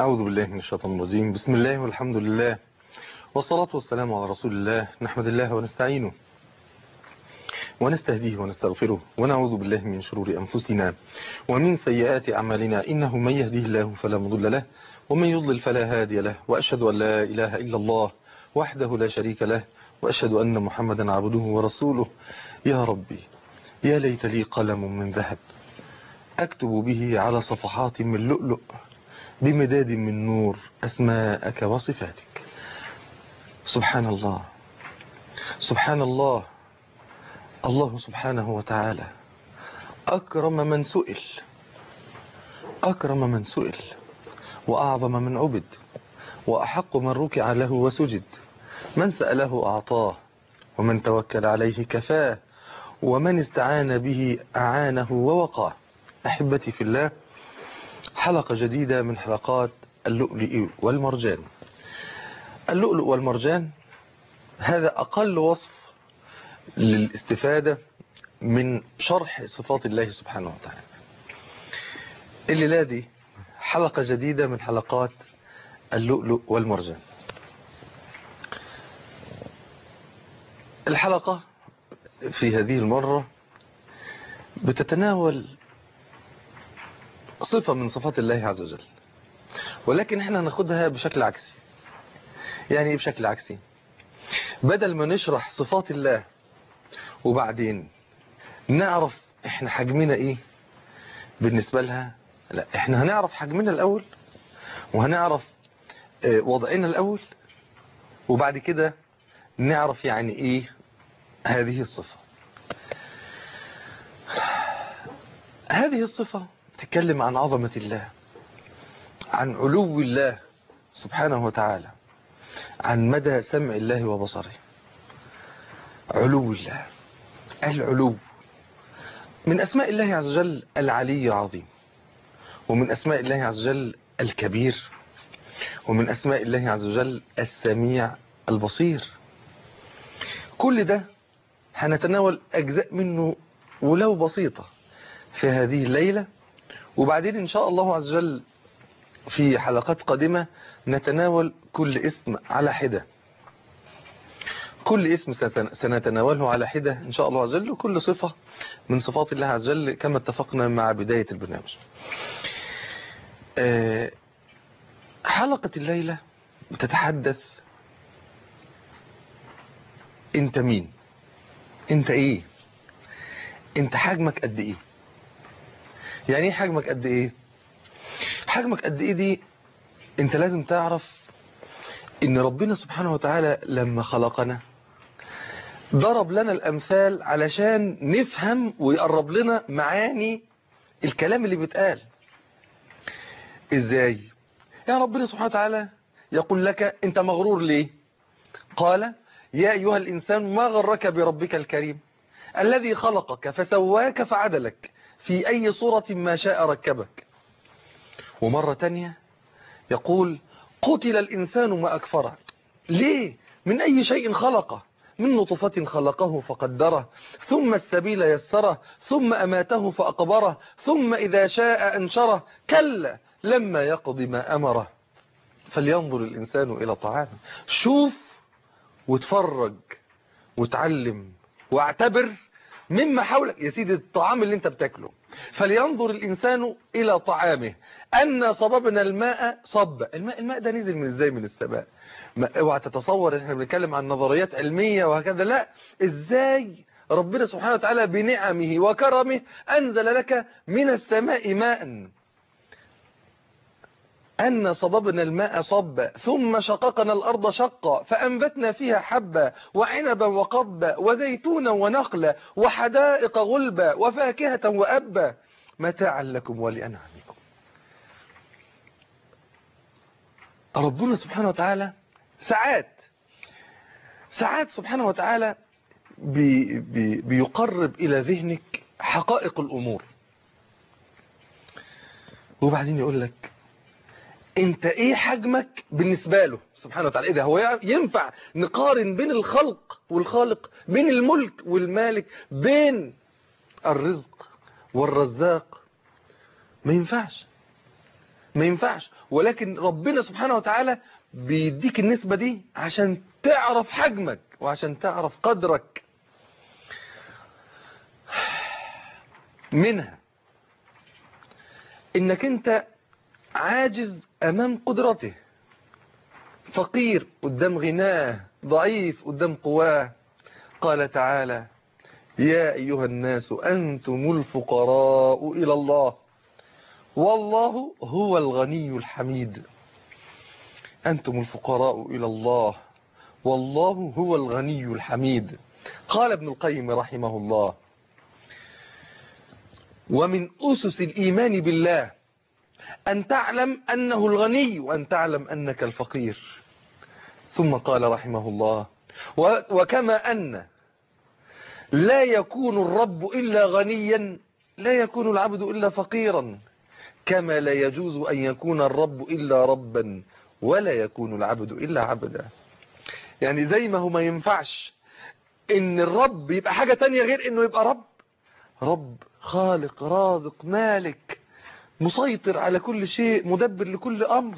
أعوذ بالله من الشيطان الرجيم بسم الله والحمد لله والصلاة والسلام على رسول الله نحمد الله ونستعينه ونستهديه ونستغفره ونعوذ بالله من شرور أنفسنا ومن سيئات أعمالنا إنه من يهديه الله فلا مضل له ومن يضلل فلا هادي له وأشهد أن لا إله إلا الله وحده لا شريك له وأشهد أن محمدا عبده ورسوله يا ربي يا ليت لي قلم من ذهب أكتب به على صفحات من لؤلؤ بمداد من نور أسماءك وصفاتك سبحان الله سبحان الله الله سبحانه وتعالى أكرم من سئل أكرم من سئل وأعظم من عبد وأحق من ركع له وسجد من سأله أعطاه ومن توكل عليه كفاه ومن استعان به أعانه ووقاه أحبتي في الله حلقة جديدة من حلقات اللؤلؤ والمرجان اللؤلؤ والمرجان هذا أقل وصف للاستفادة من شرح صفات الله سبحانه وتعالى الليلة دي حلقة جديدة من حلقات اللؤلؤ والمرجان الحلقة في هذه المرة بتتناول صفة من صفات الله عز وجل ولكن احنا هناخدها بشكل عكسي يعني ايه بشكل عكسي بدل ما نشرح صفات الله وبعدين نعرف احنا حجمنا ايه بالنسبة لها لا احنا هنعرف حجمنا الاول وهنعرف وضعنا الاول وبعد كده نعرف يعني ايه هذه الصفة هذه الصفة تتكلم عن عظمة الله عن علو الله سبحانه وتعالى عن مدى سمع الله وبصره علو الله العلو من أسماء الله عز وجل العلي العظيم ومن أسماء الله عز وجل الكبير ومن أسماء الله عز وجل السميع البصير كل ده هنتناول أجزاء منه ولو بسيطة في هذه الليلة وبعدين إن شاء الله عز وجل في حلقات قادمة نتناول كل اسم على حدة كل اسم سنتناوله على حدة إن شاء الله عز وجل وكل صفة من صفات الله عز وجل كما اتفقنا مع بداية البرنامج حلقة الليلة بتتحدث انت مين انت ايه انت حجمك قد ايه يعني ايه حجمك قد ايه حجمك قد ايه دي انت لازم تعرف ان ربنا سبحانه وتعالى لما خلقنا ضرب لنا الامثال علشان نفهم ويقرب لنا معاني الكلام اللي بيتقال ازاي يا ربنا سبحانه وتعالى يقول لك انت مغرور ليه قال يا ايها الانسان ما غرك بربك الكريم الذي خلقك فسواك فعدلك في أي صورة ما شاء ركبك ومرة تانية يقول قتل الإنسان ما أكفره ليه من أي شيء خلقه من نطفة خلقه فقدره ثم السبيل يسره ثم أماته فأقبره ثم إذا شاء أنشره كلا لما يقضي ما أمره فلينظر الإنسان إلى طعامه شوف وتفرج وتعلم واعتبر مما حولك يا سيدي الطعام اللي انت بتاكله فلينظر الانسان الى طعامه ان صببنا الماء صب الماء الماء ده نزل من ازاي من السماء اوعى تتصور احنا بنتكلم عن نظريات علمية وهكذا لا ازاي ربنا سبحانه وتعالى بنعمه وكرمه انزل لك من السماء ماء أن صببنا الماء صبا ثم شققنا الأرض شقا فأنبتنا فيها حبا وعنبا وقبا وزيتونا ونخلا وحدائق غلبا وفاكهة وأبا متاعا لكم ولأنعامكم ربنا سبحانه وتعالى ساعات ساعات سبحانه وتعالى بي بي بيقرب إلى ذهنك حقائق الأمور وبعدين يقول لك انت ايه حجمك بالنسبة له سبحانه وتعالى ايه ده هو ينفع نقارن بين الخلق والخالق بين الملك والمالك بين الرزق والرزاق ما ينفعش ما ينفعش ولكن ربنا سبحانه وتعالى بيديك النسبة دي عشان تعرف حجمك وعشان تعرف قدرك منها انك انت عاجز امام قدرته فقير قدام غناه ضعيف قدام قواه قال تعالى يا أيها الناس أنتم الفقراء إلى الله والله هو الغني الحميد أنتم الفقراء إلى الله والله هو الغني الحميد قال ابن القيم رحمه الله ومن أسس الإيمان بالله أن تعلم أنه الغني وأن تعلم أنك الفقير ثم قال رحمه الله وكما أن لا يكون الرب إلا غنيا لا يكون العبد إلا فقيرا كما لا يجوز أن يكون الرب إلا ربا ولا يكون العبد إلا عبدا يعني زي ما هو ما ينفعش ان الرب يبقى حاجة تانية غير انه يبقى رب رب خالق رازق مالك مسيطر على كل شيء مدبر لكل امر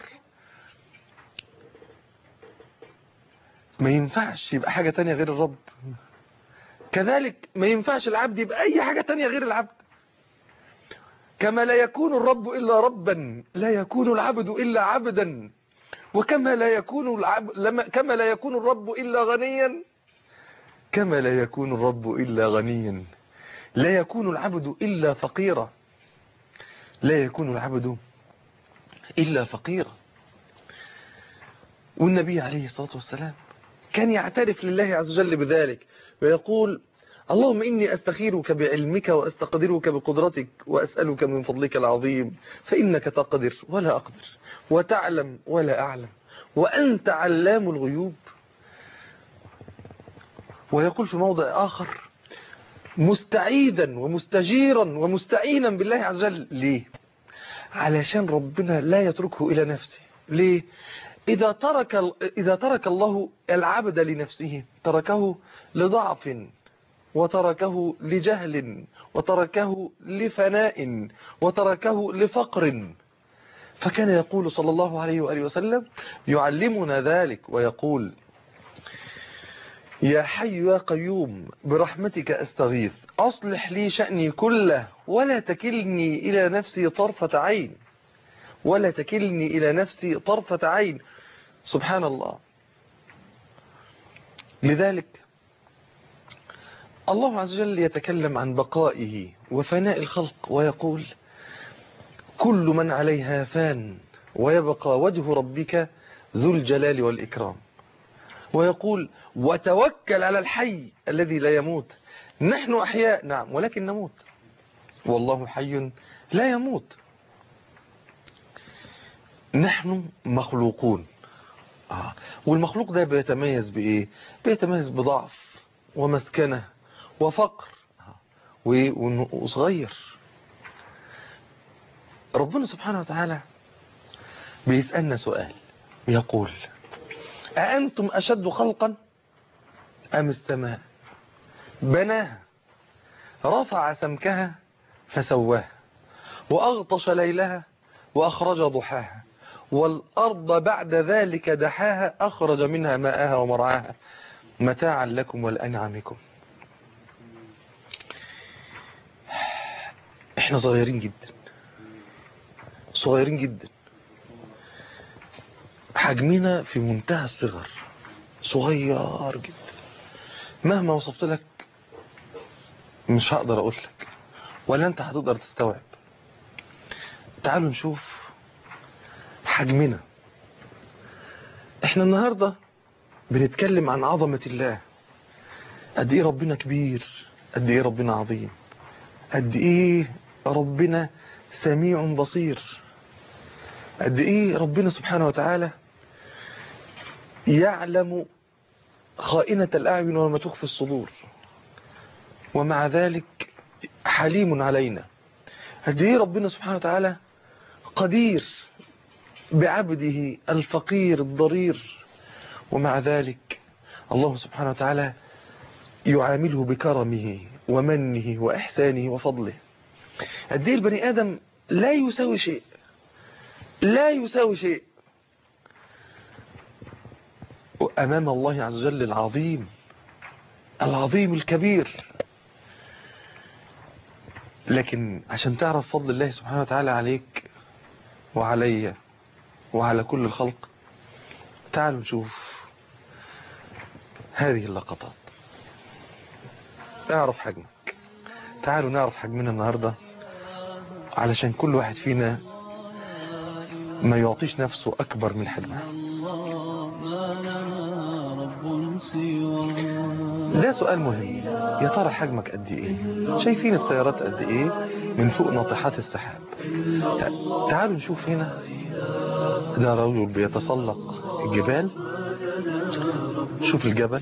ما ينفعش يبقى حاجة تانية غير الرب كذلك ما ينفعش العبد يبقى اي حاجة تانية غير العبد كما لا يكون الرب إلا ربا لا يكون العبد إلا عبدا وكما لا يكون العبد لما كما لا يكون الرب إلا غنيا كما لا يكون الرب إلا غنيا لا يكون العبد إلا فقيرا لا يكون العبد إلا فقيرا والنبي عليه الصلاة والسلام كان يعترف لله عز وجل بذلك ويقول اللهم إني أستخيرك بعلمك وأستقدرك بقدرتك وأسألك من فضلك العظيم فإنك تقدر ولا أقدر وتعلم ولا أعلم وأنت علام الغيوب ويقول في موضع آخر مستعيدا ومستجيرا ومستعينا بالله عز وجل ليه علشان ربنا لا يتركه إلى نفسه ليه إذا ترك, إذا ترك الله العبد لنفسه تركه لضعف وتركه لجهل وتركه لفناء وتركه لفقر فكان يقول صلى الله عليه وآله وسلم يعلمنا ذلك ويقول يا حي يا قيوم برحمتك أستغيث أصلح لي شأني كله ولا تكلني إلى نفسي طرفة عين ولا تكلني إلى نفسي طرفة عين سبحان الله لذلك الله عز وجل يتكلم عن بقائه وفناء الخلق ويقول كل من عليها فان ويبقى وجه ربك ذو الجلال والإكرام ويقول وتوكل على الحي الذي لا يموت نحن أحياء نعم ولكن نموت والله حي لا يموت نحن مخلوقون آه. والمخلوق ده بيتميز بإيه بيتميز بضعف ومسكنة وفقر وصغير ربنا سبحانه وتعالى بيسألنا سؤال يقول أأنتم أشد خلقا أم السماء بناها رفع سمكها فسواها وأغطش ليلها وأخرج ضحاها والأرض بعد ذلك دحاها أخرج منها ماءها ومرعاها متاعا لكم ولأنعمكم احنا صغيرين جدا صغيرين جدا حجمنا في منتهى الصغر صغير جدا مهما وصفت لك مش هقدر اقول لك ولا انت هتقدر تستوعب تعالوا نشوف حجمنا احنا النهاردة بنتكلم عن عظمة الله قد ايه ربنا كبير قد ايه ربنا عظيم قد ايه ربنا سميع بصير قد ايه ربنا سبحانه وتعالى يعلم خائنة الأعين وما تخفي الصدور ومع ذلك حليم علينا قد ايه ربنا سبحانه وتعالى قدير بعبده الفقير الضرير ومع ذلك الله سبحانه وتعالى يعامله بكرمه ومنه وإحسانه وفضله قد ايه البني آدم لا يساوي شيء لا يساوي شيء أمام الله عز وجل العظيم العظيم الكبير لكن عشان تعرف فضل الله سبحانه وتعالى عليك وعلي وعلى كل الخلق تعالوا نشوف هذه اللقطات اعرف حجمك تعالوا نعرف حجمنا النهاردة علشان كل واحد فينا ما يعطيش نفسه أكبر من حجمه ده سؤال مهم يا ترى حجمك قد ايه شايفين السيارات قد ايه من فوق ناطحات السحاب تعالوا نشوف هنا ده رجل بيتسلق الجبال شوف الجبل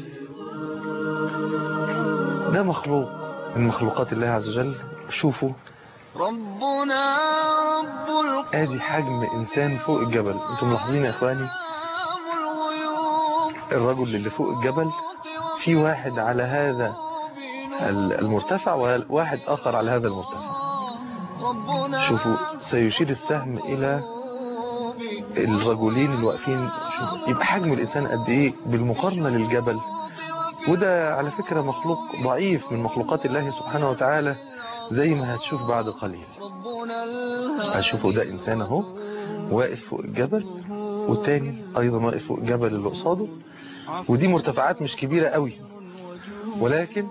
ده مخلوق من مخلوقات الله عز وجل شوفوا ربنا رب ادي حجم انسان فوق الجبل انتم ملاحظين يا اخواني الغيوب الرجل اللي فوق الجبل في واحد على هذا المرتفع وواحد اخر على هذا المرتفع ربنا شوفوا سيشير السهم الى الرجلين اللي واقفين شوف يبقى حجم الانسان قد ايه بالمقارنه للجبل وده على فكره مخلوق ضعيف من مخلوقات الله سبحانه وتعالى زي ما هتشوف بعد قليل ربنا الهادي هشوفوا ده انسان اهو واقف فوق الجبل والتاني ايضا واقف فوق الجبل اللي قصاده ودي مرتفعات مش كبيره قوي ولكن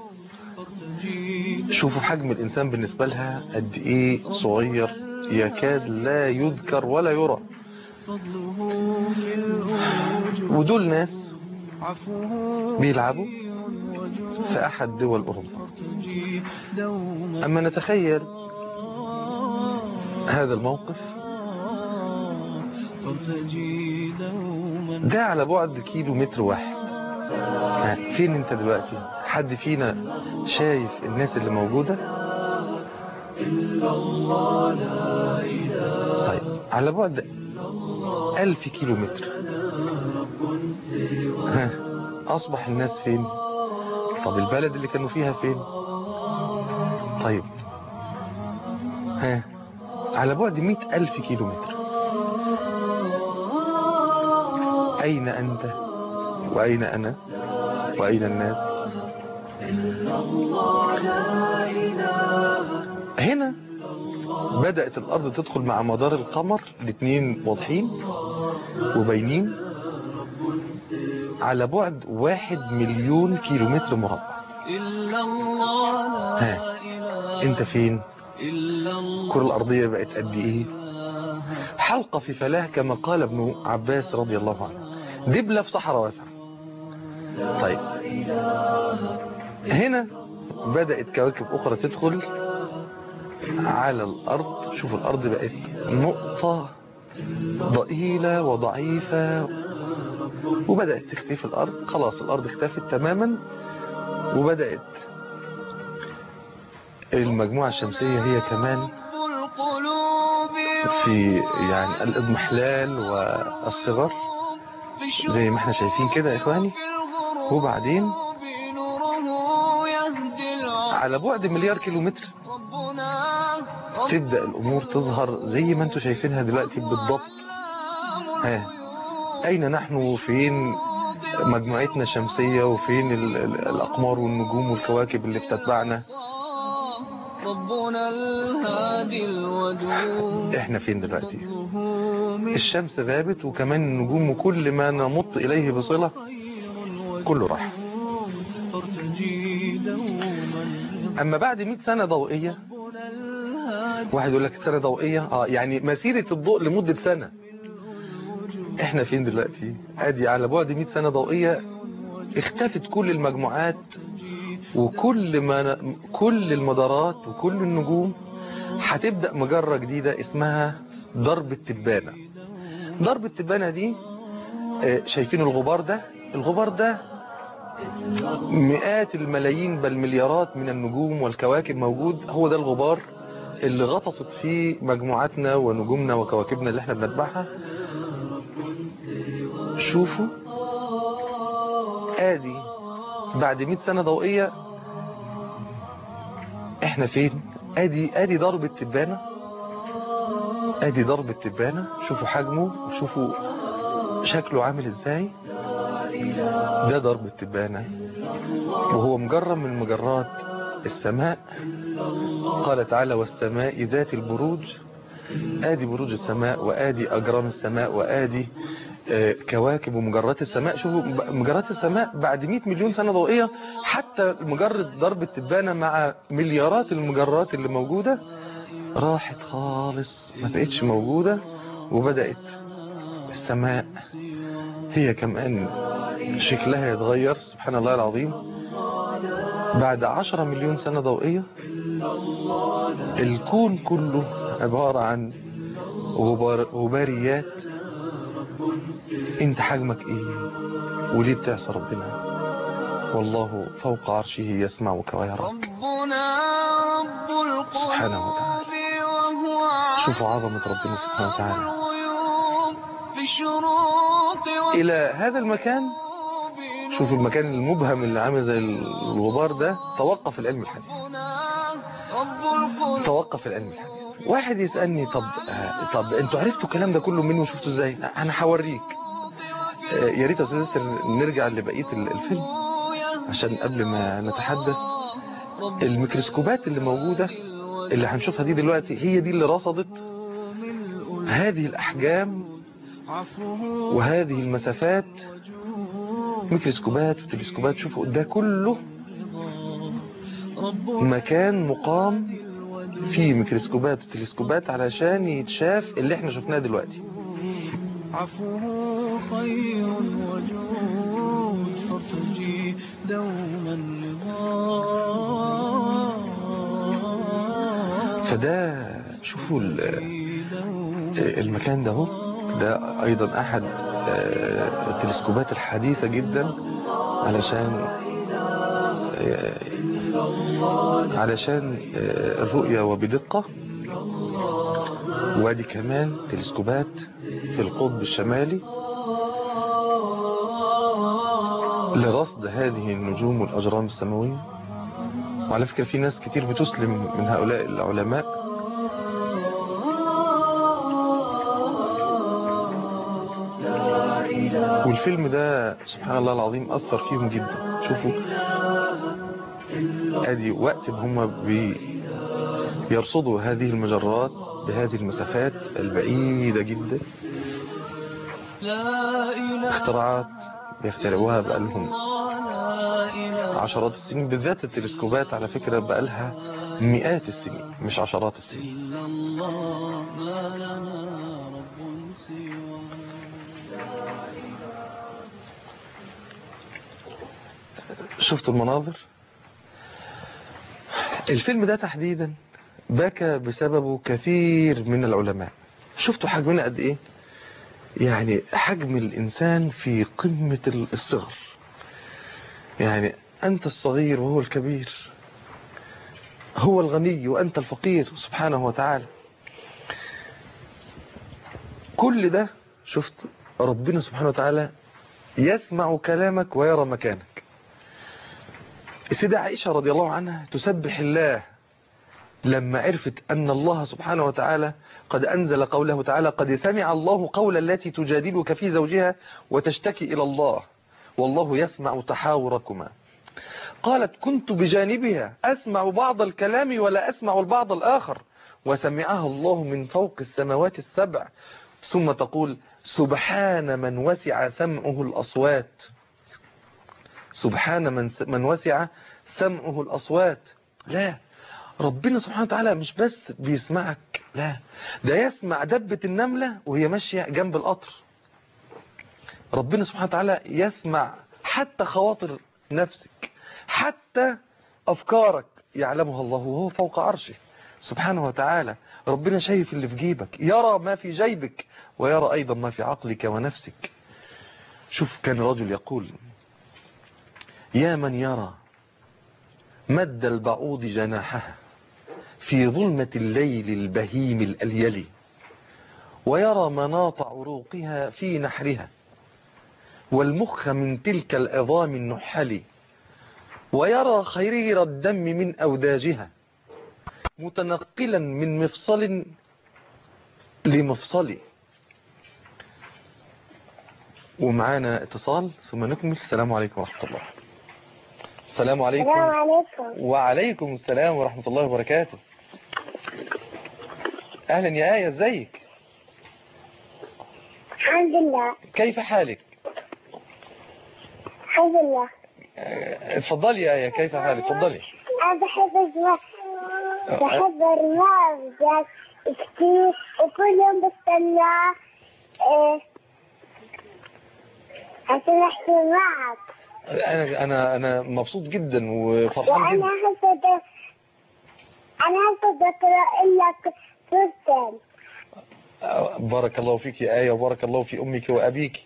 شوفوا حجم الانسان بالنسبه لها قد ايه صغير يكاد لا يذكر ولا يرى ودول ناس بيلعبوا في احد دول اوروبا اما نتخيل هذا الموقف ده على بعد كيلو متر واحد ها، فين انت دلوقتي حد فينا شايف الناس اللي موجودة طيب على بعد ألف كيلو متر ها أصبح الناس فين طب البلد اللي كانوا فيها فين طيب ها على بعد مئة ألف كيلو متر أين أنت وأين أنا وأين الناس هنا بدأت الأرض تدخل مع مدار القمر الاثنين واضحين وباينين على بعد واحد مليون كيلومتر مربع إلا الله لا ها. إله انت فين إلا الله الكرة الأرضية بقت قد إيه حلقة في فلاة كما قال ابن عباس رضي الله عنه دبلة في صحراء واسعة طيب هنا بدأت كواكب أخرى تدخل على الأرض شوفوا الأرض بقت نقطة ضئيلة وضعيفة وبدأت تختفي الأرض خلاص الأرض اختفت تماما وبدأت المجموعة الشمسية هي كمان رب القلوب في يعني الاضمحلال والصغر زي ما احنا شايفين كده يا اخواني وبعدين نوره يهدي العبد على بعد مليار كيلومتر ربنا رب تبدأ الامور تظهر زي ما انتم شايفينها دلوقتي بالضبط ها اين نحن وفين مجموعتنا الشمسية وفين ال- ال- الاقمار والنجوم والكواكب اللي بتتبعنا ربنا الهادي الودود احنا فين دلوقتي من الشمس غابت وكمان النجوم وكل ما نمط اليه بصلة خير كله راح فارتجي دوما اما بعد 100 سنة ضوئية ربنا الهادي واحد يقول لك سنة ضوئية اه يعني مسيرة الضوء لمدة سنة احنا فين دلوقتي ادي على بعد 100 سنة ضوئية اختفت كل المجموعات وكل ما كل المدارات وكل النجوم هتبدأ مجرة جديدة اسمها ضرب التبانة ضرب التبانة دي آه، شايفين الغبار ده الغبار ده مئات الملايين بل مليارات من النجوم والكواكب موجود هو ده الغبار اللي غطست فيه مجموعاتنا ونجومنا وكواكبنا اللي احنا بنتبعها شوفوا ادي بعد 100 سنة ضوئية احنا فين ادي ادي ضرب التبانة ادي ضرب التبانة شوفوا حجمه وشوفوا شكله عامل ازاي ده ضرب التبانة وهو مجرد من مجرات السماء قال تعالى والسماء ذات البروج ادي بروج السماء وادي اجرام السماء وادي آه، كواكب ومجرات السماء شوفوا مجرات السماء بعد 100 مليون سنة ضوئية حتى مجرد ضرب التبانة مع مليارات المجرات اللي موجودة راحت خالص ما بقتش موجودة وبدأت السماء هي كمان شكلها يتغير سبحان الله العظيم بعد عشرة مليون سنة ضوئية الكون كله عبارة عن غبار غباريات انت حجمك ايه وليه بتعصى ربنا والله فوق عرشه يسمعك ويراك ربنا رب القلوب سبحانه وتعالى. وهو شوفوا عظمة ربنا سبحانه وتعالى الغيوب في الشروق الى هذا المكان شوفوا المكان المبهم اللي عامل زي الغبار ده توقف العلم الحديث ربنا رب القلوب توقف العلم الحديث واحد يسألني طب آه، طب انتوا عرفتوا الكلام ده كله مني وشفتوا ازاي انا هوريك آه، يا ريت يا استاذ ياسر نرجع لبقيه ال- الفيلم عشان قبل ما نتحدث الميكروسكوبات اللي موجوده اللي هنشوفها دي دلوقتي هي دي اللي رصدت هذه الاحجام وهذه المسافات ميكروسكوبات وتلسكوبات شوفوا ده كله مكان مقام فيه ميكروسكوبات وتلسكوبات علشان يتشاف اللي احنا شفناه دلوقتي عفوه خير وجود فارتجي دوما رضا فده شوفوا ال- المكان ده اهو ده ايضا احد آه، التلسكوبات الحديثة جدا علشان آه، علشان آه، الرؤية وبدقة وادي كمان تلسكوبات في القطب الشمالي لرصد هذه النجوم والأجرام السماوية وعلى فكرة في ناس كتير بتسلم من هؤلاء العلماء والفيلم ده سبحان الله العظيم أثر فيهم جدا شوفوا ادي وقت ما هم بي يرصدوا هذه المجرات بهذه المسافات البعيدة جدا لا إله اختراعات بيخترعوها بقالهم لا إله عشرات السنين بالذات التلسكوبات على فكرة بقالها مئات السنين مش عشرات السنين إلا الله ما لنا رب سواه شفتوا المناظر الفيلم ده تحديدا بكى بسببه كثير من العلماء شفتوا حجمنا قد ايه يعني حجم الانسان في قمة الصغر يعني انت الصغير وهو الكبير هو الغني وانت الفقير سبحانه وتعالى كل ده شفت ربنا سبحانه وتعالى يسمع كلامك ويرى مكانك السيدة عائشة رضي الله عنها تسبح الله لما عرفت أن الله سبحانه وتعالى قد أنزل قوله تعالى قد سمع الله قول التي تجادلك في زوجها وتشتكي إلى الله والله يسمع تحاوركما قالت كنت بجانبها أسمع بعض الكلام ولا أسمع البعض الآخر وسمعها الله من فوق السماوات السبع ثم تقول سبحان من وسع سمعه الأصوات سبحان من من وسع سمعه الأصوات لا ربنا سبحانه وتعالى مش بس بيسمعك لا ده يسمع دبة النملة وهي ماشية جنب القطر ربنا سبحانه وتعالى يسمع حتى خواطر نفسك حتى أفكارك يعلمها الله وهو فوق عرشه سبحانه وتعالى ربنا شايف اللي في جيبك يرى ما في جيبك ويرى أيضا ما في عقلك ونفسك شوف كان رجل يقول يا من يرى مد البعوض جناحها في ظلمة الليل البهيم الأليل ويرى مناط عروقها في نحرها والمخ من تلك العظام النحل ويرى خيرير الدم من أوداجها متنقلا من مفصل لمفصلي ومعانا اتصال ثم نكمل السلام عليكم ورحمة الله السلام عليكم السلام عليكم وعليكم السلام ورحمة الله وبركاته أهلا يا آية ازيك الحمد لله كيف حالك الحمد لله آه، اتفضلي يا آية كيف حالك اتفضلي أنا بحب الزواج بحب الرياض كتير وكل يوم بستناه إيه عشان أحكي معك أنا أنا أنا مبسوط جدا وفرحان وأنا جدا هسه د- أنا هسه بقرأ لك سورتين آه، بارك الله فيك يا آية وبارك الله في أمك وأبيك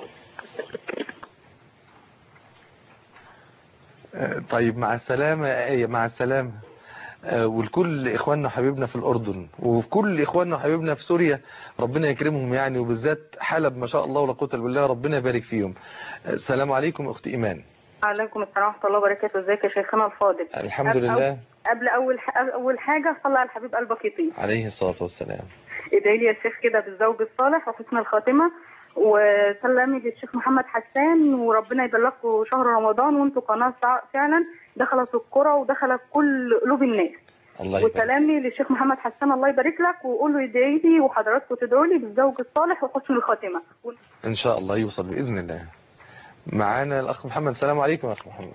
آه، طيب مع السلامة يا آية مع السلامة آه، ولكل إخواننا وحبيبنا في الأردن وكل إخواننا وحبيبنا في سوريا ربنا يكرمهم يعني وبالذات حلب ما شاء الله ولا قوة إلا بالله ربنا يبارك فيهم آه، السلام عليكم أخت إيمان عليكم السلام ورحمة الله وبركاته ازيك يا شيخنا الفاضل الحمد قبل- لله قبل أول ح... أول حاجة صلى على الحبيب قلبك يطيب عليه الصلاة والسلام ادعي لي يا شيخ كده بالزوج الصالح وحسن الخاتمة وسلمي للشيخ محمد حسان وربنا يبلغكم شهر رمضان وانتوا قناة فع- فعلا دخلت القرى ودخلت كل قلوب الناس الله يبارك وسلامي للشيخ محمد حسان الله يبارك لك وقول له يدعي لي وحضراتكم تدعوا لي بالزوج الصالح وحسن الخاتمة إن شاء الله يوصل بإذن الله معانا الأخ محمد السلام عليكم يا أخ محمد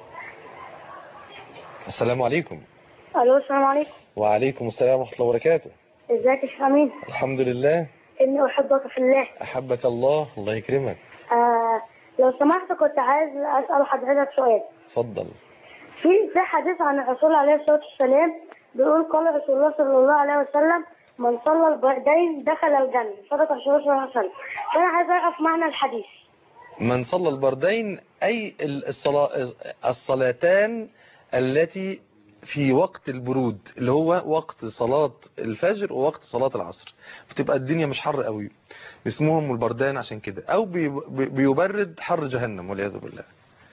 السلام عليكم ألو السلام عليكم وعليكم السلام ورحمة الله وبركاته ازيك يا شيخ أمين الحمد لله إني أحبك في الله أحبك الله الله يكرمك آه لو سمحت كنت عايز أسأل حضرتك سؤال اتفضل في في حديث عن الرسول عليه الصلاة والسلام بيقول قال رسول الله صلى الله عليه وسلم من صلى البردين دخل الجنة صدق رسول الله صلى الله عليه وسلم فأنا عايز أعرف معنى الحديث من صلى البردين أي الصلاة الصلاتان التي في وقت البرود اللي هو وقت صلاة الفجر ووقت صلاة العصر بتبقى الدنيا مش حر قوي اسمهم البردان عشان كده او بي- بي- بيبرد حر جهنم والعياذ بالله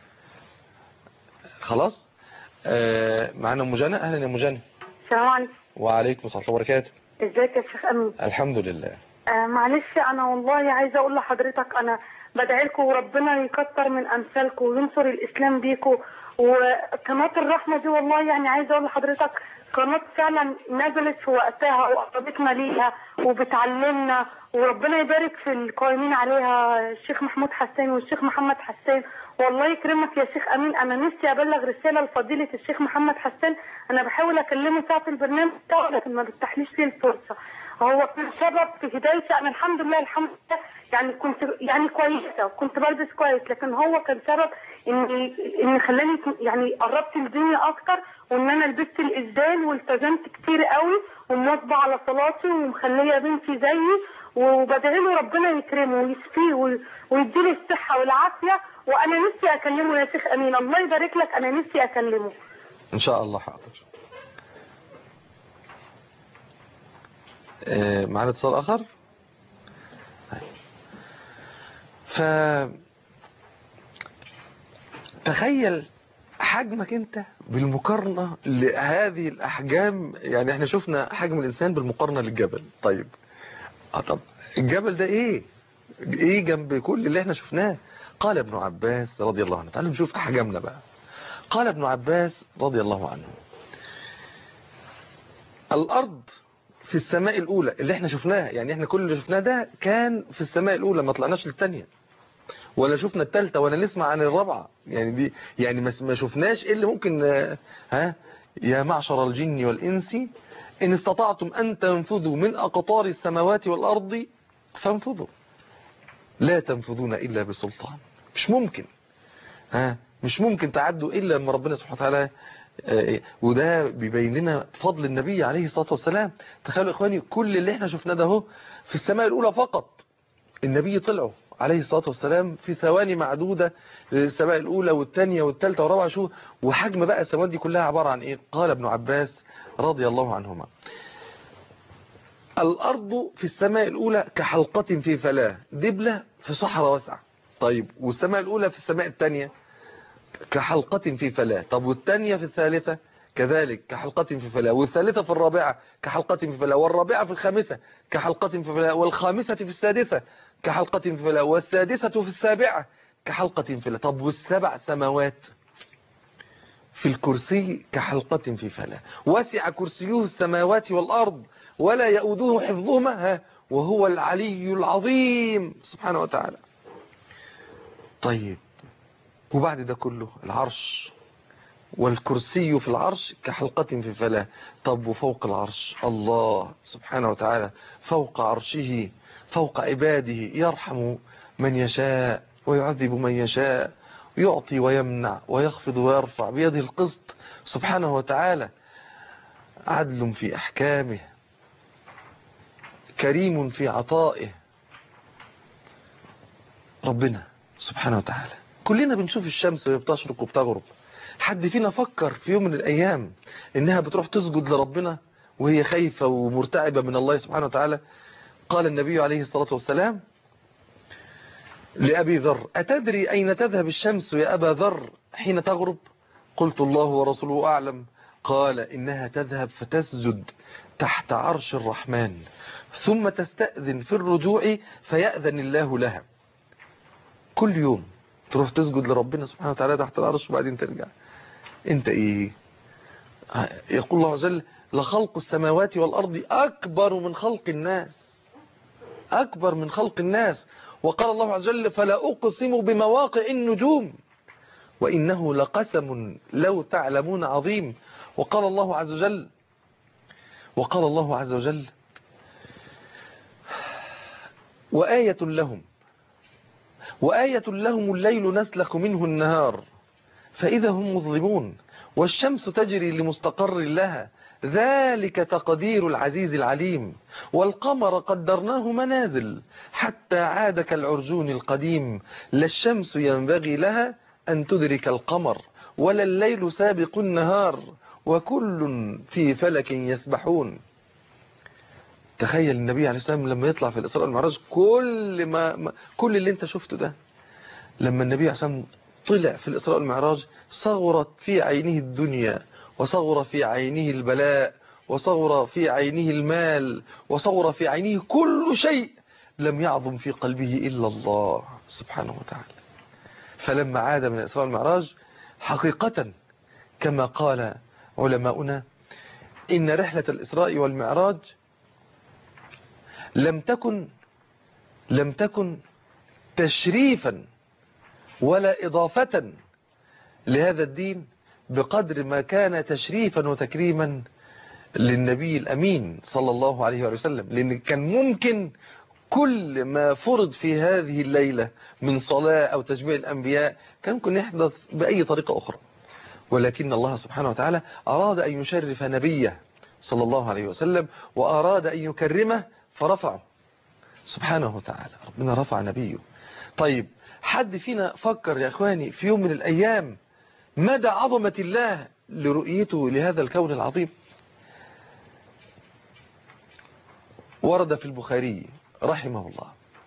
خلاص آه معانا ام جنى اهلا يا ام جنى السلام عليكم وعليكم السلام ورحمه الله وبركاته ازيك يا شيخ أمين الحمد لله آه معلش انا والله عايزه اقول لحضرتك انا بدعي لكم وربنا يكتر من امثالكم وينصر الاسلام بيكم وقناه الرحمه دي والله يعني عايزه اقول لحضرتك قناه فعلا نزلت في وقتها وقربتنا ليها وبتعلمنا وربنا يبارك في القائمين عليها الشيخ محمود حسان والشيخ محمد حسان والله يكرمك يا شيخ امين انا نفسي ابلغ رساله لفضيله الشيخ محمد حسان انا بحاول اكلمه ساعه البرنامج بتاعه لكن ما بيفتحليش لي الفرصه هو كان سبب في هدايتي انا الحمد لله الحمد لله يعني كنت يعني كويسه وكنت بلبس كويس لكن هو كان سبب ان ان خلاني يعني قربت الدنيا اكتر وان انا لبست الاسدال والتزمت كتير قوي ومواظبه على صلاتي ومخليه بنتي زيي وبدعي له ربنا يكرمه ويشفيه وي- ويديله الصحه والعافيه وانا نفسي اكلمه يا شيخ امين الله يبارك لك انا نفسي اكلمه ان شاء الله حاضر آه، معانا اتصال اخر ف تخيل حجمك انت بالمقارنة لهذه الاحجام يعني احنا شفنا حجم الانسان بالمقارنة للجبل طيب اه طب الجبل ده ايه ايه جنب كل اللي احنا شفناه قال ابن عباس رضي الله عنه تعالوا نشوف احجامنا بقى قال ابن عباس رضي الله عنه الأرض في السماء الأولى اللي احنا شفناها يعني احنا كل اللي شفناه ده كان في السماء الأولى ما طلعناش للتانية ولا شفنا التالتة ولا نسمع عن الرابعة يعني دي يعني ما ما شفناش ايه اللي ممكن آه، ها يا معشر الجن والإنس إن استطعتم أن تنفذوا من أقطار السماوات والأرض فانفذوا لا تنفذون إلا بسلطان مش ممكن ها مش ممكن تعدوا إلا لما ربنا سبحانه وتعالى آه، وده بيبين لنا فضل النبي عليه الصلاة والسلام تخيلوا إخواني كل اللي احنا شفناه ده اهو في السماء الأولى فقط النبي طلعوا عليه الصلاة والسلام في ثواني معدودة للسماء الأولى والثانية والثالثة والرابعة شو وحجم بقى السماوات دي كلها عبارة عن إيه قال ابن عباس رضي الله عنهما الأرض في السماء الأولى كحلقة في فلاة دبلة في صحراء واسعة طيب والسماء الأولى في السماء الثانية كحلقة في فلاة طب والثانية في الثالثة كذلك كحلقة في فلاة والثالثة في الرابعة كحلقة في فلاة والرابعة في الخامسة كحلقة في فلاة والخامسة في السادسة كحلقة في فلاة والسادسة في السابعة كحلقة في فلاة طب والسبع سماوات في الكرسي كحلقة في فلاة وسع كرسيه السماوات والأرض ولا يؤوده حفظهما ها وهو العلي العظيم سبحانه وتعالى طيب وبعد ده كله العرش والكرسي في العرش كحلقة في فلاة طب وفوق العرش الله سبحانه وتعالى فوق عرشه فوق عباده يرحم من يشاء ويعذب من يشاء يعطي ويمنع ويخفض ويرفع بيده القسط سبحانه وتعالى عدل في أحكامه كريم في عطائه ربنا سبحانه وتعالى كلنا بنشوف الشمس وهي بتشرق وبتغرب حد فينا فكر في يوم من الأيام إنها بتروح تسجد لربنا وهي خايفة ومرتعبة من الله سبحانه وتعالى قال النبي عليه الصلاة والسلام لأبي ذر أتدري أين تذهب الشمس يا أبا ذر حين تغرب قلت الله ورسوله أعلم قال إنها تذهب فتسجد تحت عرش الرحمن ثم تستأذن في الرجوع فيأذن الله لها كل يوم تروح تسجد لربنا سبحانه وتعالى تحت العرش وبعدين ترجع انت ايه يقول الله عز وجل لخلق السماوات والأرض أكبر من خلق الناس أكبر من خلق الناس وقال الله عز وجل فلا أقسم بمواقع النجوم وإنه لقسم لو تعلمون عظيم وقال الله عز وجل وقال الله عز وجل وآية لهم وآية لهم الليل نسلخ منه النهار فإذا هم مظلمون والشمس تجري لمستقر لها ذلك تقدير العزيز العليم والقمر قدرناه منازل حتى عاد كالعرجون القديم لا الشمس ينبغي لها أن تدرك القمر ولا الليل سابق النهار وكل في فلك يسبحون تخيل النبي عليه السلام لما يطلع في الإسراء والمعراج كل ما, ما كل اللي انت شفته ده لما النبي عليه السلام طلع في الإسراء والمعراج صغرت في عينه الدنيا وصغر في عينه البلاء وصغر في عينه المال وصغر في عينه كل شيء لم يعظم في قلبه إلا الله سبحانه وتعالى فلما عاد من الإسراء والمعراج حقيقة كما قال علماؤنا إن رحلة الإسراء والمعراج لم تكن لم تكن تشريفا ولا إضافة لهذا الدين بقدر ما كان تشريفا وتكريما للنبي الأمين صلى الله عليه وسلم لأن كان ممكن كل ما فرض في هذه الليلة من صلاة أو تجميع الأنبياء كان ممكن يحدث بأي طريقة أخرى ولكن الله سبحانه وتعالى أراد أن يشرف نبيه صلى الله عليه وسلم وأراد أن يكرمه فرفعه سبحانه وتعالى ربنا رفع نبيه طيب حد فينا فكر يا أخواني في يوم من الأيام مدى عظمة الله لرؤيته لهذا الكون العظيم ورد في البخاري رحمه الله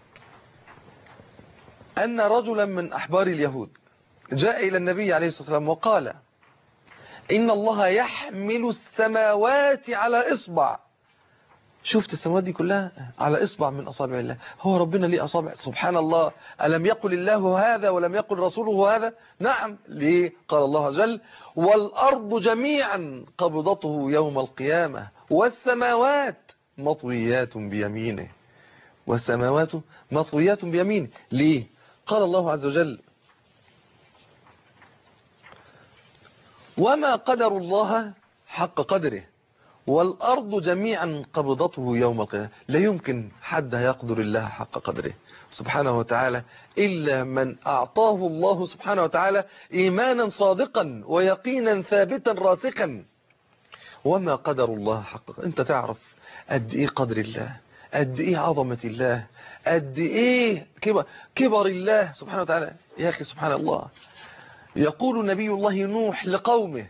أن رجلا من أحبار اليهود جاء إلى النبي عليه الصلاة والسلام وقال إن الله يحمل السماوات على إصبع شفت السماوات دي كلها على إصبع من أصابع الله هو ربنا ليه أصابع سبحان الله ألم يقل الله هذا ولم يقل رسوله هذا نعم ليه قال الله عز وجل والأرض جميعا قبضته يوم القيامة والسماوات مطويات بيمينه والسماوات مطويات بيمينه ليه قال الله عز وجل وما قدر الله حق قدره والأرض جميعا قبضته يوم القيامة لا يمكن حد يقدر الله حق قدره سبحانه وتعالى إلا من أعطاه الله سبحانه وتعالى إيمانا صادقا ويقينا ثابتا راسخا وما قدر الله حق قدره أنت تعرف قد إيه قدر الله قد إيه عظمة الله قد إيه كبر, كبر الله سبحانه وتعالى يا أخي سبحان الله يقول نبي الله نوح لقومه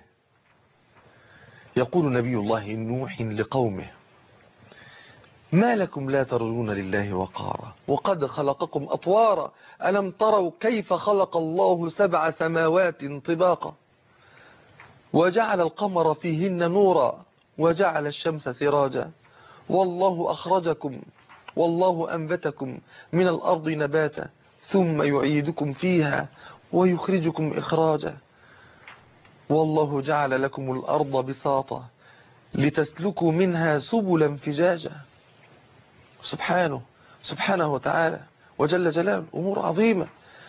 يقول نبي الله نوح لقومه ما لكم لا ترجون لله وقارا وقد خلقكم أطوارا ألم تروا كيف خلق الله سبع سماوات طباقا وجعل القمر فيهن نورا وجعل الشمس سراجا والله أخرجكم والله أنبتكم من الأرض نباتا ثم يعيدكم فيها ويخرجكم إخراجا والله جعل لكم الأرض بساطا لتسلكوا منها سبلا فجاجا سبحانه سبحانه وتعالى وجل جلاله أمور عظيمة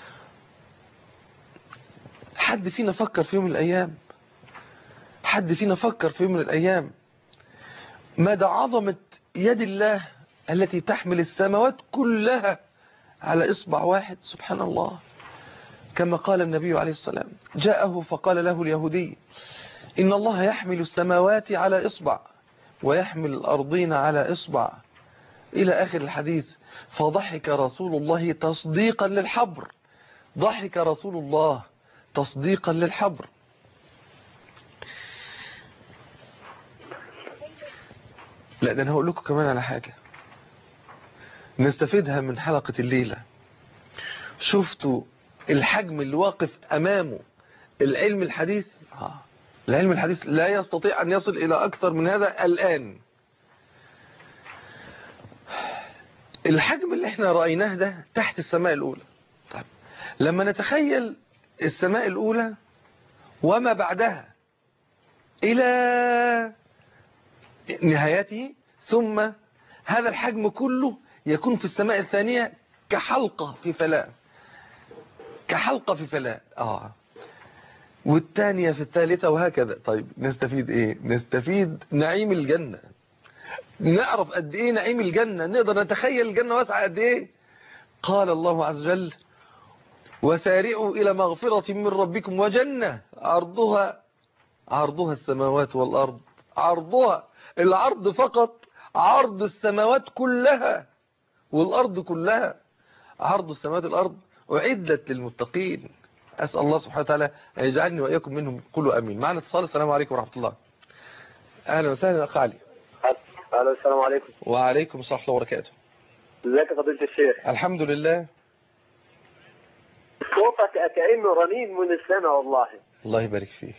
حد فينا فكر في يوم من الأيام حد فينا فكر في يوم من الأيام مدى عظمة يد الله التي تحمل السماوات كلها على إصبع واحد سبحان الله كما قال النبي عليه السلام جاءه فقال له اليهودي إن الله يحمل السماوات على إصبع ويحمل الأرضين على إصبع إلى آخر الحديث فضحك رسول الله تصديقا للحبر ضحك رسول الله تصديقا للحبر لا ده أنا هقول لكم كمان على حاجة نستفيدها من حلقة الليلة شفتوا الحجم اللي واقف أمامه العلم الحديث آه. العلم الحديث لا يستطيع أن يصل إلى أكثر من هذا الآن الحجم اللي احنا رأيناه ده تحت السماء الأولى طيب لما نتخيل السماء الأولى وما بعدها إلى نهايته ثم هذا الحجم كله يكون في السماء الثانية كحلقة في فلاة كحلقة في فلاة آه والثانية في الثالثة وهكذا طيب نستفيد ايه نستفيد نعيم الجنة نعرف قد ايه نعيم الجنة نقدر نتخيل الجنة واسعة قد ايه قال الله عز وجل وسارعوا إلى مغفرة من ربكم وجنة عرضها عرضها السماوات والأرض عرضها العرض فقط عرض السماوات كلها والأرض كلها عرض السماوات والأرض أعدت للمتقين أسأل الله سبحانه وتعالى أن يجعلني وإياكم منهم قولوا أمين معنا اتصال السلام عليكم ورحمة الله أهلا وسهلا أخ علي الو السلام عليكم وعليكم السلام ورحمة الله وبركاته ازيك يا فضيله الشيخ الحمد لله صوتك كانه رنين من السماء والله الله يبارك فيك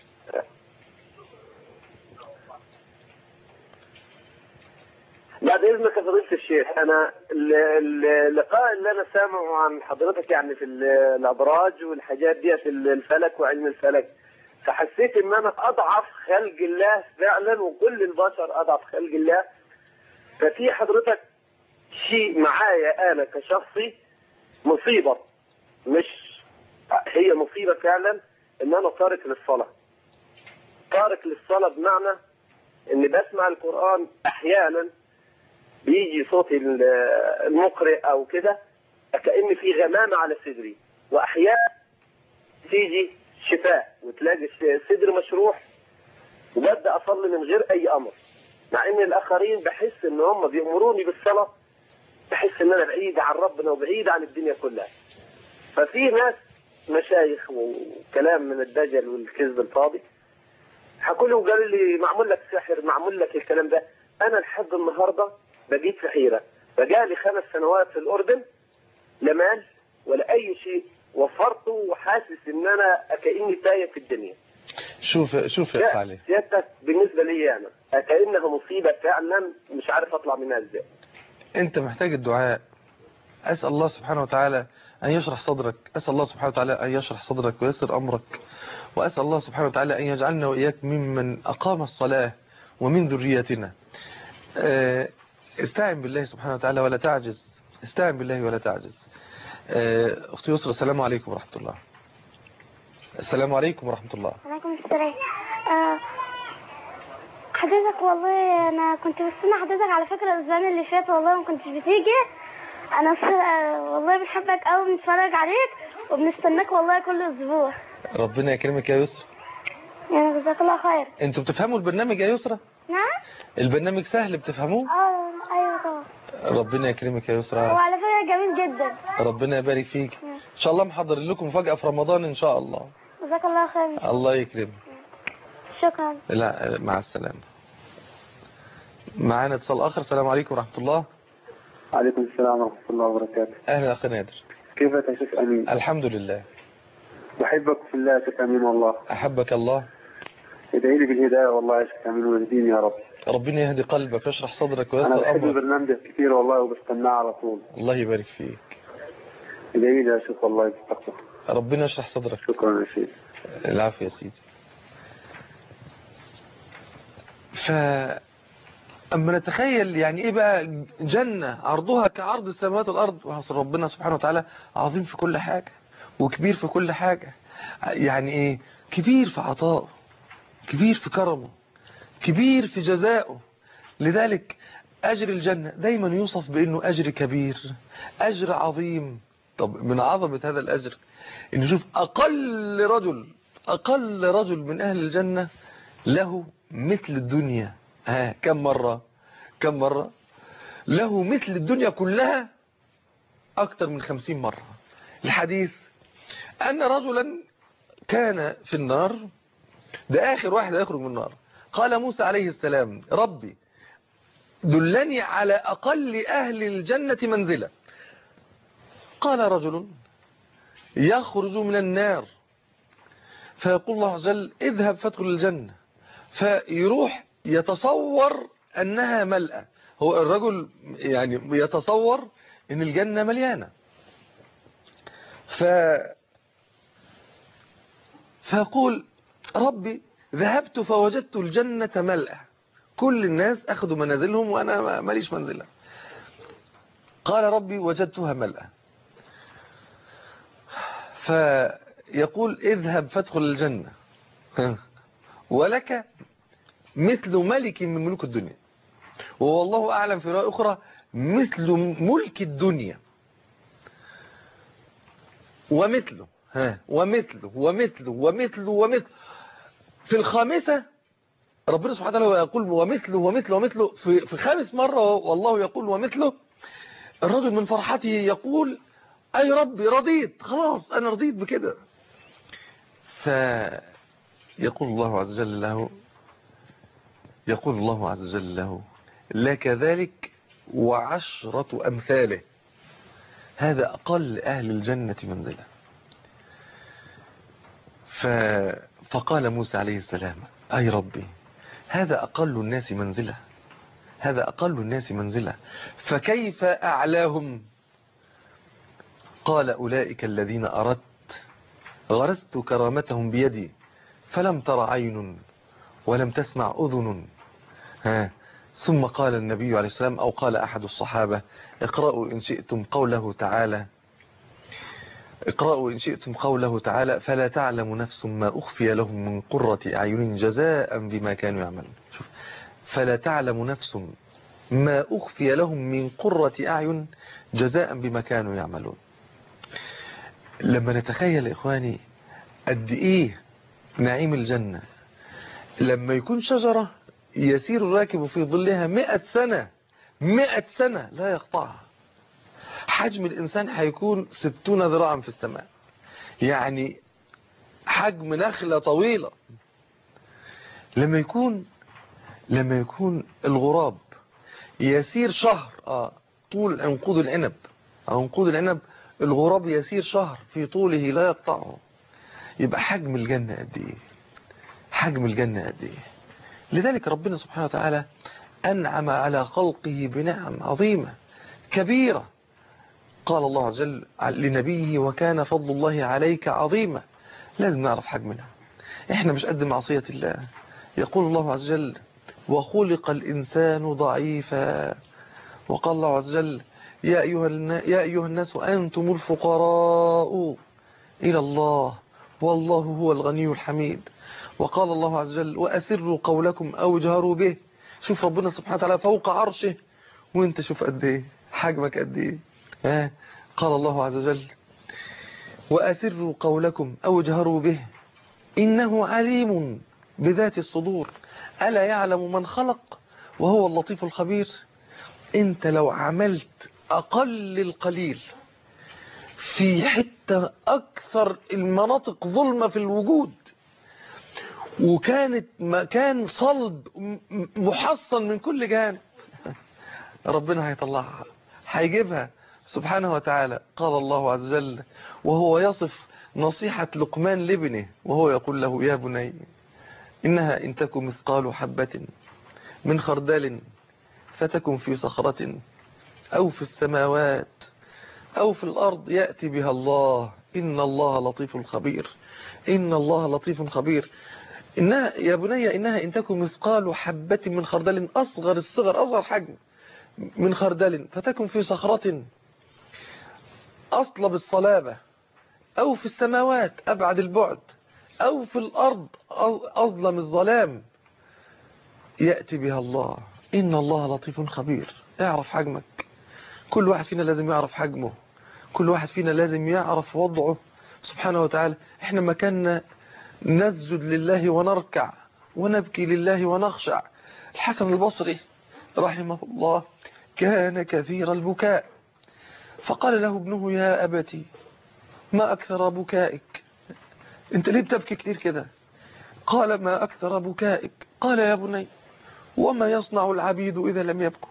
بعد اذنك يا فضيله الشيخ انا ال- ال- اللقاء اللي انا سامعه عن حضرتك يعني في ال- الابراج والحاجات ديت ال- الفلك وعلم الفلك فحسيت ان انا اضعف خلق الله فعلا وكل البشر اضعف خلق الله ففي حضرتك شيء معايا انا كشخصي مصيبه مش هي مصيبه فعلا ان انا تارك للصلاه تارك للصلاه بمعنى اني بسمع القران احيانا بيجي صوت ال- المقرئ او كده كأن في غمامة على صدري واحيانا تيجي شفاء وتلاقي الش- صدري مشروح وببدا اصلي من غير اي امر مع ان الاخرين بحس ان هم بيامروني بالصلاه بحس ان انا بعيد عن ربنا وبعيد عن الدنيا كلها ففي ناس مشايخ وكلام من الدجل والكذب الفاضي حكوا لي وقالوا لي معمول لك سحر معمول لك الكلام ده انا لحد النهارده بقيت في حيره بقالي خمس سنوات في الاردن لا مال ولا اي شيء وفرته وحاسس ان انا كاني تايه في الدنيا شوف شوف يا أخ علي سيادتك بالنسبه لي انا كانها مصيبه فعلا مش عارف اطلع منها ازاي أنت محتاج الدعاء أسأل الله سبحانه وتعالى أن يشرح صدرك أسأل الله سبحانه وتعالى أن يشرح صدرك ويسر أمرك وأسأل الله سبحانه وتعالى أن يجعلنا وإياك ممن أقام الصلاة ومن ذريتنا آه، استعن بالله سبحانه وتعالى ولا تعجز استعن بالله ولا تعجز آه، أختي يسرى السلام عليكم ورحمة الله السلام عليكم ورحمة الله عليكم السلام آه، حضرتك والله انا كنت بستنى حضرتك على فكره الاسبوع اللي فات والله ما كنتش بتيجي انا ف- آه، والله بنحبك قوي بنتفرج عليك وبنستناك والله كل اسبوع ربنا يكرمك يا يسرى يعني جزاك الله خير انتوا بتفهموا البرنامج يا يسرى نعم البرنامج سهل بتفهموه اه ايوه طبعا ربنا يكرمك يا يسرى وعلى فكره جميل جدا ربنا يبارك فيك ان شاء الله محضر لكم مفاجأة في رمضان ان شاء الله جزاك الله خير الله يكرمك شكرا لا مع السلامة معانا اتصال اخر السلام عليكم ورحمة الله عليكم السلام ورحمه الله وبركاته اهلا اخي نادر كيفك يا شيخ امين الحمد لله بحبك في الله يا شيخ امين والله احبك الله ادعي لي بالهدايه والله يا شيخ كامل ويهديني يا رب ربنا يهدي قلبك ويشرح صدرك انا ويسر بحب امرك برنامجك كتير والله وبستناه على طول الله يبارك فيك ادعي لي يا شيخ والله بالتقوى ربنا يشرح صدرك شكرا يا شيخ العافية يا سيدي ف أما نتخيل يعني إيه بقى جنة عرضها كعرض السماوات والأرض وحصل ربنا سبحانه وتعالى عظيم في كل حاجة وكبير في كل حاجة يعني إيه كبير في عطائه كبير في كرمه كبير في جزائه لذلك أجر الجنة دايما يوصف بأنه أجر كبير أجر عظيم طب من عظمة هذا الأجر إن نشوف أقل رجل أقل رجل من أهل الجنة له مثل الدنيا ها كم مرة كم مرة له مثل الدنيا كلها أكثر من خمسين مرة الحديث أن رجلا كان في النار ده آخر واحد يخرج من النار قال موسى عليه السلام ربي دلني على أقل أهل الجنة منزلة قال رجل يخرج من النار فيقول الله عز وجل اذهب فادخل الجنة فيروح يتصور أنها ملأة هو الرجل يعني يتصور أن الجنة مليانة ف فيقول ربي ذهبت فوجدت الجنة ملأة كل الناس أخذوا منازلهم وأنا ماليش منزلة قال ربي وجدتها ملأة فيقول اذهب فادخل الجنة ولك مثل ملك من ملوك الدنيا والله أعلم في رواية أخرى مثل ملك الدنيا ومثله ها ومثله ومثله ومثله ومثله في الخامسة ربنا سبحانه وتعالى يقول ومثله ومثله ومثله في, في خامس مرة والله يقول ومثله الرجل من فرحته يقول أي ربي رضيت خلاص أنا رضيت بكده فيقول الله عز وجل له يقول الله عز وجل له لك ذلك وعشرة أمثاله هذا أقل أهل الجنة منزلة ف... فقال موسى عليه السلام أي ربي هذا أقل الناس منزلة هذا أقل الناس منزلة فكيف أعلاهم قال أولئك الذين أردت غرست كرامتهم بيدي فلم تر عين ولم تسمع أذن ها ثم قال النبي عليه السلام أو قال أحد الصحابة اقرأوا إن شئتم قوله تعالى اقرأوا إن شئتم قوله تعالى فلا تعلم نفس ما أخفي لهم من قرة أعين جزاء بما كانوا يعملون شوف فلا تعلم نفس ما أخفي لهم من قرة أعين جزاء بما كانوا يعملون لما نتخيل إخواني قد إيه نعيم الجنة لما يكون شجرة يسير الراكب في ظلها مئة سنة مئة سنة لا يقطعها حجم الإنسان هيكون ستون ذراعا في السماء يعني حجم نخلة طويلة لما يكون لما يكون الغراب يسير شهر آه طول عنقود العنب أو عنقود العنب الغراب يسير شهر في طوله لا يقطعه يبقى حجم الجنة قد ايه حجم الجنة قد ايه لذلك ربنا سبحانه وتعالى أنعم على خلقه بنعم عظيمة كبيرة قال الله عز وجل لنبيه وكان فضل الله عليك عظيما لازم نعرف حجمنا احنا مش قد معصية الله يقول الله عز وجل وخلق الإنسان ضعيفا وقال الله عز وجل يا أيها, يا أيها الناس أنتم الفقراء إلى الله والله هو الغني الحميد وقال الله عز وجل وأسروا قولكم أو اجهروا به شوف ربنا سبحانه وتعالى فوق عرشه وانت شوف قد ايه حجمك قد ايه ها قال الله عز وجل وأسروا قولكم أو اجهروا به إنه عليم بذات الصدور ألا يعلم من خلق وهو اللطيف الخبير انت لو عملت أقل القليل في حتة أكثر المناطق ظلمة في الوجود وكانت مكان صلب محصن من كل جانب ربنا هيطلعها هيجيبها سبحانه وتعالى قال الله عز وجل وهو يصف نصيحة لقمان لابنه وهو يقول له يا بني إنها إن تكن مثقال حبة من خردل فتكن في صخرة أو في السماوات أو في الأرض يأتي بها الله إن الله لطيف خبير إن الله لطيف خبير إنها يا بني إنها إن تكن مثقال حبة من خردل أصغر الصغر أصغر حجم من خردل فتكن في صخرة أصلب الصلابة أو في السماوات أبعد البعد أو في الأرض أظلم الظلام يأتي بها الله إن الله لطيف خبير اعرف حجمك كل واحد فينا لازم يعرف حجمه كل واحد فينا لازم يعرف وضعه سبحانه وتعالى احنا مكاننا نسجد لله ونركع ونبكي لله ونخشع الحسن البصري رحمه الله كان كثير البكاء فقال له ابنه يا أبتي ما أكثر بكائك انت ليه بتبكي كتير كده قال ما أكثر بكائك قال يا بني وما يصنع العبيد إذا لم يبكوا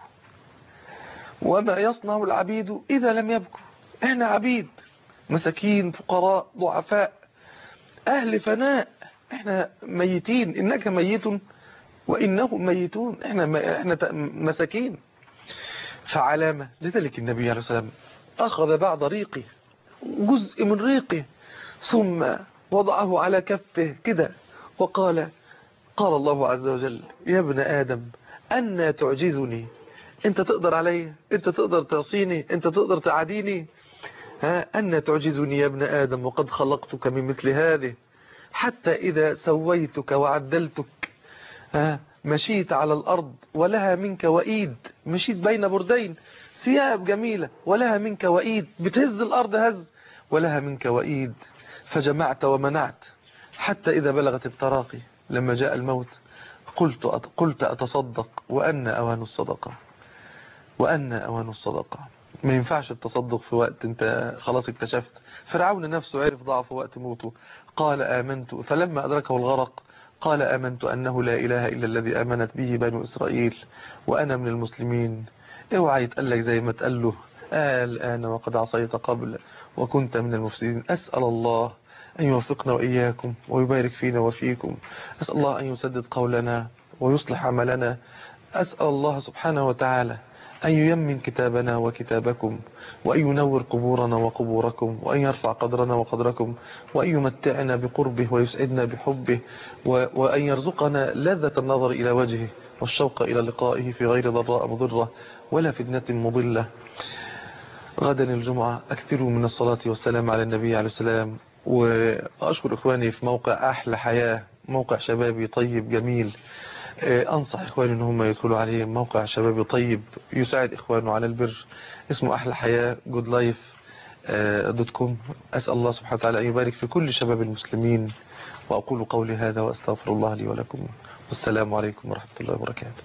وما يصنع العبيد إذا لم يبكوا احنا عبيد مساكين فقراء ضعفاء أهل فناء احنا ميتين إنك ميت وإنهم ميتون احنا, احنا مساكين فعلامة لذلك النبي عليه السلام أخذ بعض ريقه جزء من ريقه ثم وضعه على كفه كده وقال قال الله عز وجل يا ابن آدم أنا تعجزني انت تقدر علي انت تقدر تعصيني انت تقدر تعاديني ها أنا تعجزني يا ابن آدم وقد خلقتك من مثل هذه حتى إذا سويتك وعدلتك ها مشيت على الأرض ولها منك وإيد مشيت بين بردين ثياب جميلة ولها منك وإيد بتهز الأرض هز ولها منك وإيد فجمعت ومنعت حتى إذا بلغت التراقي لما جاء الموت قلت قلت أتصدق وأن أوان الصدقة وأن أوان الصدقة ما ينفعش التصدق في وقت انت خلاص اكتشفت فرعون نفسه عرف ضعفه وقت موته قال آمنت فلما أدركه الغرق قال آمنت أنه لا إله إلا الذي آمنت به بنو إسرائيل وأنا من المسلمين اوعى يتقلك زي ما تقال له آه الآن وقد عصيت قبل وكنت من المفسدين أسأل الله أن يوفقنا وإياكم ويبارك فينا وفيكم أسأل الله أن يسدد قولنا ويصلح عملنا أسأل الله سبحانه وتعالى أن ييمن كتابنا وكتابكم وأن ينور قبورنا وقبوركم وأن يرفع قدرنا وقدركم وأن يمتعنا بقربه ويسعدنا بحبه وأن يرزقنا لذة النظر إلى وجهه والشوق إلى لقائه في غير ضراء مضرة ولا فتنة مضلة غدا الجمعة أكثروا من الصلاة والسلام على النبي عليه السلام وأشكر إخواني في موقع أحلى حياة موقع شبابي طيب جميل أنصح إخواني أن هم يدخلوا عليه موقع شبابي طيب يساعد إخوانه على البر اسمه أحلى حياة good life دوت كوم أسأل الله سبحانه وتعالى أن يبارك في كل شباب المسلمين وأقول قولي هذا وأستغفر الله لي ولكم والسلام عليكم ورحمة الله وبركاته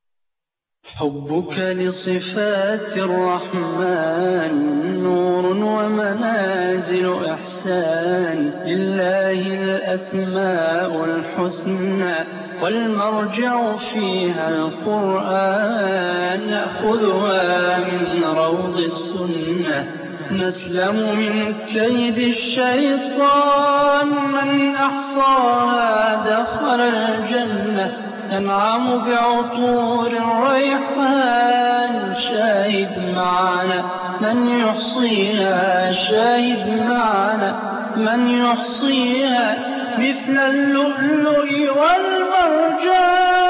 حبك لصفات الرحمن نور ومنازل إحسان لله الأسماء الحسنى والمرجع فيها القرآن نأخذها من روض السنة نسلم من كيد الشيطان من أحصاها دخل الجنة ننعم بعطور الريحان شاهد معنا من يحصيها شاهد معنا من يحصيها مثل اللؤلؤ والمرجان